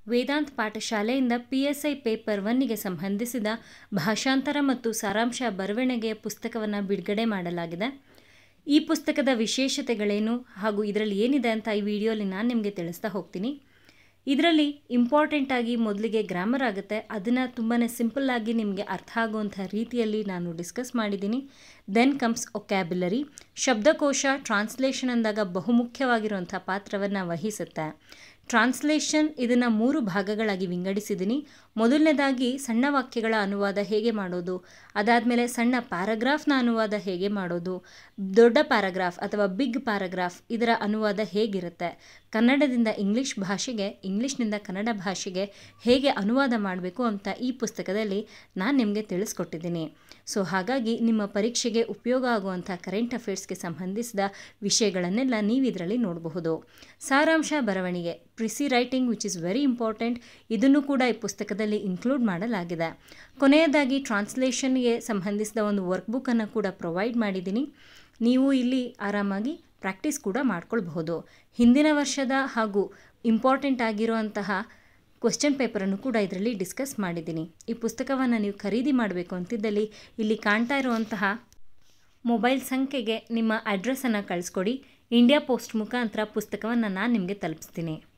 ವೇದಾಂತ್ ಪಾಠಶಾಲೆಯಿಂದ P S I paper ಒನ್ನಿಗೆ ಸಂಬಂಧಿಸಿದ ಭಾಷಾಂತರ ಮತ್ತು ಸಾರಾಂಶ ಬರವಣಿಗೆಯ ಪುಸ್ತಕವನ್ನು ಬಿಡುಗಡೆ ಮಾಡಲಾಗಿದೆ ಈ ಪುಸ್ತಕದ ವಿಶೇಷತೆಗಳೇನು ಹಾಗೂ ಇದರಲ್ಲಿ ಏನಿದೆ ಅಂತ ಈ ವಿಡಿಯೋಲಿ ನಾನು ನಿಮಗೆ ತಿಳಿಸ್ತಾ ಹೋಗ್ತೀನಿ ಇದರಲ್ಲಿ ಇಂಪಾರ್ಟೆಂಟ್ ಆಗಿ ಮೊದಲಿಗೆ ಗ್ರಾಮರ್ ಆಗುತ್ತೆ ಅದನ್ನು ತುಂಬಾ ಸಿಂಪಲ್ಲಾಗಿ ನಿಮಗೆ ಅರ್ಥ ಆಗುವಂಥ ರೀತಿಯಲ್ಲಿ ನಾನು ಡಿಸ್ಕಸ್ ಮಾಡಿದ್ದೀನಿ ದೆನ್ ಕಮ್ಸ್ ಒಕ್ಯಾಬ್ಯುಲರಿ ಶಬ್ದಕೋಶ ಟ್ರಾನ್ಸ್ಲೇಷನ್ ಅಂದಾಗ ಬಹುಮುಖ್ಯವಾಗಿರುವಂಥ ಪಾತ್ರವನ್ನು ವಹಿಸುತ್ತೆ ಟ್ರಾನ್ಸ್ಲೇಷನ್ ಇದನ್ನು ಮೂರು ಭಾಗಗಳಾಗಿ ವಿಂಗಡಿಸಿದ್ದೀನಿ ಮೊದಲನೇದಾಗಿ ಸಣ್ಣ ವಾಕ್ಯಗಳ ಅನುವಾದ ಹೇಗೆ ಮಾಡೋದು ಅದಾದಮೇಲೆ ಸಣ್ಣ ಪ್ಯಾರಾಗ್ರಾಫ್ನ ಅನುವಾದ ಹೇಗೆ ಮಾಡೋದು ದೊಡ್ಡ ಪ್ಯಾರಾಗ್ರಾಫ್ ಅಥವಾ ಬಿಗ್ ಪ್ಯಾರಾಗ್ರಾಫ್ ಇದರ ಅನುವಾದ ಹೇಗಿರುತ್ತೆ ಕನ್ನಡದಿಂದ ಇಂಗ್ಲೀಷ್ ಭಾಷೆಗೆ ಇಂಗ್ಲೀಷ್ನಿಂದ ಕನ್ನಡ ಭಾಷೆಗೆ ಹೇಗೆ ಅನುವಾದ ಮಾಡಬೇಕು ಅಂತ ಈ ಪುಸ್ತಕದಲ್ಲಿ ನಾನು ನಿಮಗೆ ತಿಳಿಸ್ಕೊಟ್ಟಿದ್ದೀನಿ ಸೊ ಹಾಗಾಗಿ ನಿಮ್ಮ ಪರೀಕ್ಷೆಗೆ ಉಪಯೋಗ ಆಗುವಂಥ ಕರೆಂಟ್ ಅಫೇರ್ಸ್ಗೆ ಸಂಬಂಧಿಸಿದ ವಿಷಯಗಳನ್ನೆಲ್ಲ ನೀವು ಇದರಲ್ಲಿ ನೋಡಬಹುದು ಸಾರಾಂಶ ಬರವಣಿಗೆ precis writing which is very important ಇದನ್ನು ಕೂಡ ಈ ಪುಸ್ತಕದಲ್ಲಿ ಇನ್ಕ್ಲೂಡ್ ಮಾಡಲಾಗಿದೆ ಕೊನೆಯದಾಗಿ ಟ್ರಾನ್ಸ್ಲೇಷನ್ಗೆ ಸಂಬಂಧಿಸಿದ ಒಂದು ವರ್ಕ್ ಬುಕ್ಕನ್ನು ಕೂಡ ಪ್ರೊವೈಡ್ ಮಾಡಿದ್ದೀನಿ ನೀವು ಇಲ್ಲಿ ಆರಾಮಾಗಿ ಪ್ರಾಕ್ಟೀಸ್ ಕೂಡ ಮಾಡ್ಕೊಳ್ಬಹುದು ಹಿಂದಿನ ವರ್ಷದ ಹಾಗೂ ಇಂಪಾರ್ಟೆಂಟ್ ಆಗಿರುವಂತಹ ಕ್ವಶನ್ ಪೇಪರನ್ನು ಕೂಡ ಇದರಲ್ಲಿ ಡಿಸ್ಕಸ್ ಮಾಡಿದ್ದೀನಿ ಈ ಪುಸ್ತಕವನ್ನು ನೀವು ಖರೀದಿ ಮಾಡಬೇಕು ಅಂತಿದ್ದಲ್ಲಿ ಇಲ್ಲಿ ಕಾಣ್ತಾ ಇರುವಂತಹ ಮೊಬೈಲ್ ಸಂಖ್ಯೆಗೆ ನಿಮ್ಮ ಅಡ್ರೆಸ್ಸನ್ನು ಕಳಿಸ್ಕೊಡಿ ಇಂಡಿಯಾ ಪೋಸ್ಟ್ ಮುಖಾಂತರ ಪುಸ್ತಕವನ್ನು ನಾನು ನಿಮಗೆ ತಲುಪಿಸ್ತೀನಿ